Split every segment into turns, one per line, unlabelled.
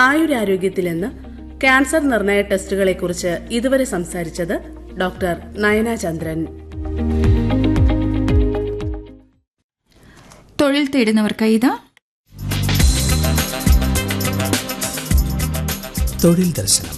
ആയുരാരോഗ്യത്തിൽ നിന്ന് ക്യാൻസർ നിർണയ ടെസ്റ്റുകളെക്കുറിച്ച് ഇതുവരെ സംസാരിച്ചത് ഡോക്ടർ നയന ചന്ദ്രൻ
തൊഴിൽ തേടുന്നവർക്ക് ഇതാ
തൊഴിൽ ദർശനം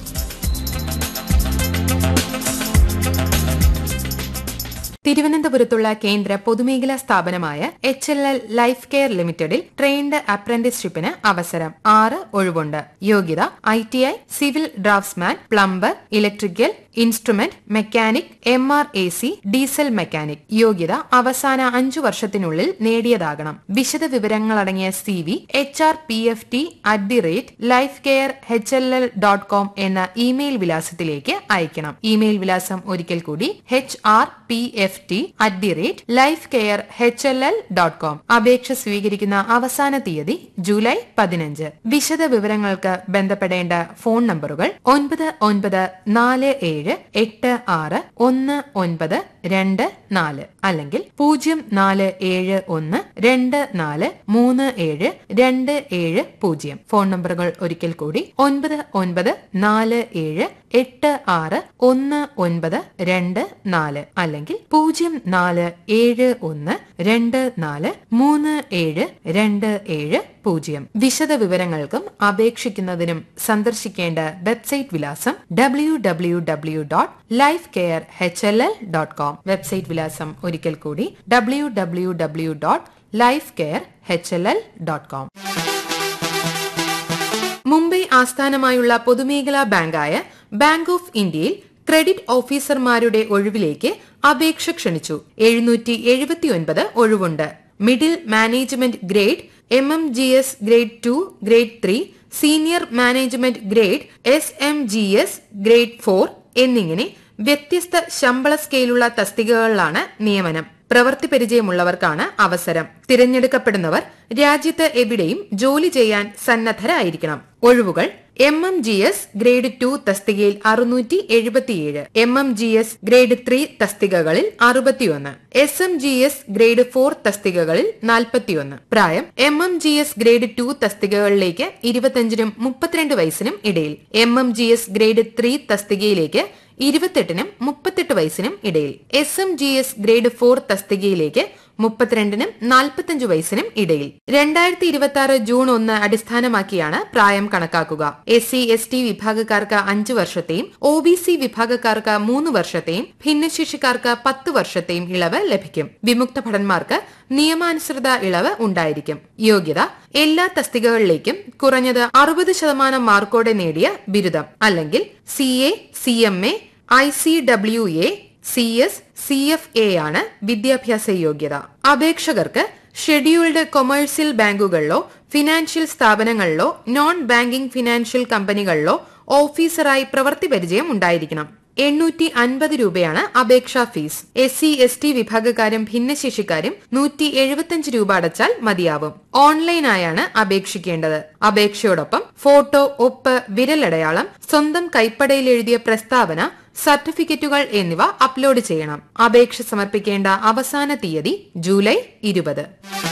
തിരുവനന്തപുരത്തുള്ള കേന്ദ്ര പൊതുമേഖലാ സ്ഥാപനമായ H L L life care ലിമിറ്റഡിൽ ട്രെയിൻഡ് അപ്രന്റീസ്ഷിപ്പിന് അവസരം ആറ് ഒഴിവുണ്ട് യോഗ്യത I T I civil draftsman plumber electrical instrument mechanic M R A C diesel mechanic യോഗ്യത അവസാന അഞ്ചു വർഷത്തിനുള്ളിൽ നേടിയതാകണം വിശദ വിവരങ്ങളടങ്ങിയ C V H R P F T at the rate life care H L L dot com എന്ന email വിലാസത്തിലേക്ക് അയക്കണം ഇമെയിൽ വിലാസം ഒരിക്കൽ കൂടി H R P F T at the rate life care H L L dot com അപേക്ഷ സ്വീകരിക്കുന്ന അവസാന തീയതി ജൂലൈ പതിനഞ്ച് വിശദ വിവരങ്ങൾക്ക് ബന്ധപ്പെടേണ്ട ഫോൺ നമ്പറുകൾ ഒൻപത് ഒൻപത് നാല് ഏഴ് എട്ട് ആറ് ഒന്ന് ഒൻപത് രണ്ട് നാല് അല്ലെങ്കിൽ പൂജ്യം നാല് ഏഴ് ഒന്ന് രണ്ട് നാല് മൂന്ന് ഏഴ് രണ്ട് ഏഴ് പൂജ്യം ഫോൺ നമ്പറുകൾ ഒരിക്കൽ കൂടി ഒൻപത് ഒൻപത് നാല് ഏഴ് എട്ട് ആറ് ഒന്ന് ഒൻപത് രണ്ട് നാല് അല്ലെങ്കിൽ പൂജ്യം നാല് ഏഴ് ഒന്ന് രണ്ട് നാല് മൂന്ന് ഏഴ് രണ്ട് ഏഴ് പൂജ്യം വിശദ വിവരങ്ങൾക്കും അപേക്ഷിക്കുന്നതിനും സന്ദർശിക്കേണ്ട വെബ്സൈറ്റ് വിലാസം W W W dot life care H L L dot com website വിലാസം ഒരിക്കൽ കൂടി W W W dot life care H L L dot com Mumbai ആസ്ഥാനമായുള്ള പൊതുമേഖലാ ബാങ്കായ ബാങ്ക് ഓഫ് ഇന്ത്യയിൽ ക്രെഡിറ്റ് ഓഫീസർമാരുടെ ഒഴിവിലേക്ക് അപേക്ഷ ക്ഷണിച്ചു എഴുന്നൂറ്റി എഴുപത്തിയൊൻപത് ഒഴിവുണ്ട് middle management grade M M G S grade two grade three senior management grade S M G S grade four എന്നിങ്ങനെ വ്യത്യസ്ത ശമ്പള സ്കെയിലുള്ള തസ്തികകളിലാണ് നിയമനം പ്രവൃത്തി പരിചയമുള്ളവർക്കാണ് അവസരം തിരഞ്ഞെടുക്കപ്പെടുന്നവർ രാജ്യത്ത് എവിടെയും ജോലി ചെയ്യാൻ സന്നദ്ധരായിരിക്കണം ഒഴിവുകൾ M M G S grade two തസ്തികയിൽ അറുന്നൂറ്റി എഴുപത്തിയേഴ് M M G S grade three തസ്തികകളിൽ അറുപത്തിയൊന്ന് S M G S grade four തസ്തികകളിൽ നാൽപ്പത്തിയൊന്ന് പ്രായം M M G S grade two തസ്തികകളിലേക്ക് ഇരുപത്തിയഞ്ചിനും മുപ്പത്തിരണ്ട് വയസ്സിനും ഇടയിൽ M M G S grade three തസ്തികയിലേക്ക് ഇരുപത്തെട്ടിനും മുപ്പത്തെട്ട് വയസ്സിനും ഇടയിൽ S M G S grade four തസ്തികയിലേക്ക് മുപ്പത്തിരണ്ടിനും നാൽപ്പത്തഞ്ച് വയസ്സിനും ഇടയിൽ രണ്ടായിരത്തി ഇരുപത്തി ആറ് ജൂൺ ഒന്ന് അടിസ്ഥാനമാക്കിയാണ് പ്രായം കണക്കാക്കുക എസ് സി എസ് ടി വിഭാഗക്കാർക്ക് അഞ്ച് വർഷത്തെയും ഒ ബി സി വിഭാഗക്കാർക്ക് മൂന്ന് വർഷത്തെയും ഭിന്നശേഷിക്കാർക്ക് പത്ത് വർഷത്തെയും ഇളവ് ലഭിക്കും വിമുക്ത ഭടന്മാർക്ക് നിയമാനുസൃത ഇളവ് ഉണ്ടായിരിക്കും യോഗ്യത എല്ലാ തസ്തികകളിലേക്കും കുറഞ്ഞത് അറുപത് ശതമാനം മാർക്കോടെ നേടിയ ബിരുദം അല്ലെങ്കിൽ C A C M A I C W A C S C F A ആണ് വിദ്യാഭ്യാസ യോഗ്യത അപേക്ഷകർക്ക് ഷെഡ്യൂൾഡ് കൊമേഴ്സ്യൽ ബാങ്കുകളിലോ ഫിനാൻഷ്യൽ സ്ഥാപനങ്ങളിലോ നോൺ ബാങ്കിംഗ് ഫിനാൻഷ്യൽ കമ്പനികളിലോ ഓഫീസറായി പ്രവൃത്തി പരിചയം ഉണ്ടായിരിക്കണം എണ്ണൂറ്റി അൻപത് രൂപയാണ് അപേക്ഷാ fees S C S T വിഭാഗക്കാരും ഭിന്നശേഷിക്കാരും നൂറ്റി എഴുപത്തിയഞ്ച് രൂപ അടച്ചാൽ മതിയാവും ഓൺലൈനായാണ് അപേക്ഷിക്കേണ്ടത് അപേക്ഷയോടൊപ്പം ഫോട്ടോ ഒപ്പ് വിരലടയാളം സ്വന്തം കൈപ്പടയിൽ എഴുതിയ പ്രസ്താവന സർട്ടിഫിക്കറ്റുകൾ എന്നിവ അപ്ലോഡ് ചെയ്യണം അപേക്ഷ സമർപ്പിക്കേണ്ട അവസാന തീയതി ജൂലൈ ഇരുപത്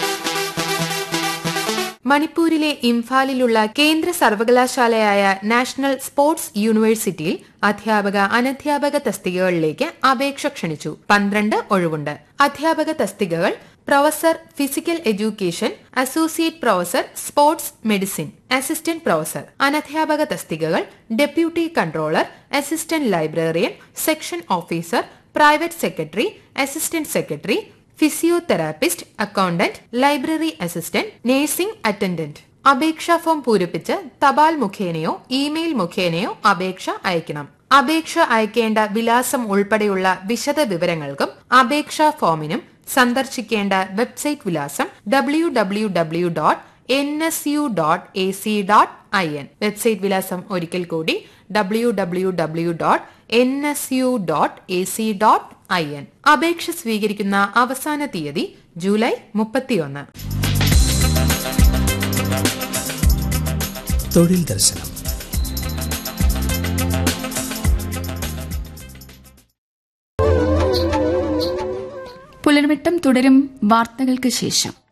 മണിപ്പൂരിലെ ഇംഫാലിലുള്ള കേന്ദ്ര സർവകലാശാലയായ നാഷണൽ സ്പോർട്സ് യൂണിവേഴ്സിറ്റിയിൽ അധ്യാപക അനധ്യാപക തസ്തികകളിലേക്ക് അപേക്ഷ ക്ഷണിച്ചു പന്ത്രണ്ട് ഒഴിവുണ്ട് അധ്യാപക തസ്തികകൾ professor physical education associate professor sports medicine assistant professor അനധ്യാപക തസ്തികകൾ deputy controller assistant librarian section officer private secretary assistant secretary physiotherapist accountant library assistant nursing attendant അപേക്ഷാ ഫോം പൂരിപ്പിച്ച് തപാൽ മുഖേനയോ ഇമെയിൽ മുഖേനയോ അപേക്ഷ അയക്കണം അപേക്ഷ അയക്കേണ്ട വിലാസം ഉൾപ്പെടെയുള്ള വിശദ വിവരങ്ങൾക്കും അപേക്ഷാ ഫോമിനും സന്ദർശിക്കേണ്ട വെബ്സൈറ്റ് വിലാസം W W W dot N S U dot A C dot I N website വിലാസം ഒരിക്കൽ കൂടി W W W dot N S U dot A C dot I N അപേക്ഷ സ്വീകരിക്കുന്ന അവസാന തീയതി ജൂലൈ മുപ്പത്തിയൊന്ന്
തൊഴിൽ ദർശനം
പുലർവെട്ടം തുടരും വാർത്തകൾക്ക് ശേഷം